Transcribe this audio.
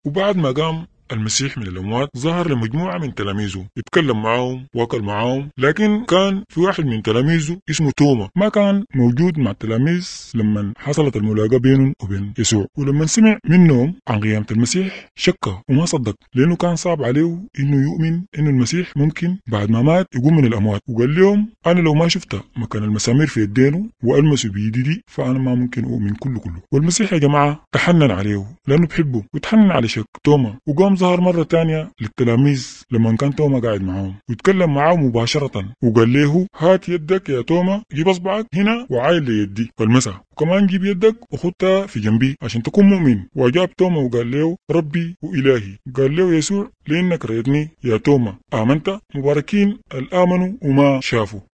وبعد ما قام المسيح من الأموات ظهر لمجموعة من تلاميذه يتكلم معاهم وأكل معاهم لكن كان في واحد من تلاميذه اسمه توما ما كان موجود مع التلاميذ لما حصلت الملاقاة بينهم وبين يسوع ولما سمع منهم عن قيامة المسيح شك وما صدق لأنه كان صعب عليه إنه يؤمن إنه المسيح ممكن بعد ما مات يقوم من الأموات وقال لهم أنا لو ما شفت مكان المسامير في يدينه وألمسه بيدي دي فأنا ما ممكن أؤمن كله كله والمسيح يا جماعة تحنن عليه لأنه بحبه وتحنن على شك توما وقام ظهر مرة تانية للتلاميذ لما كان توما قاعد معاهم ويتكلم معاهم مباشرة وقال له هات يدك يا توما جيب اصبعك هنا وعايل ليدي فالمسها وكمان جيب يدك وخدها في جنبي عشان تكون مؤمن وجاب توما وقال له ربي وإلهي قال له يسوع لأنك رأيتني يا توما آمنت مباركين الآمنوا وما شافوا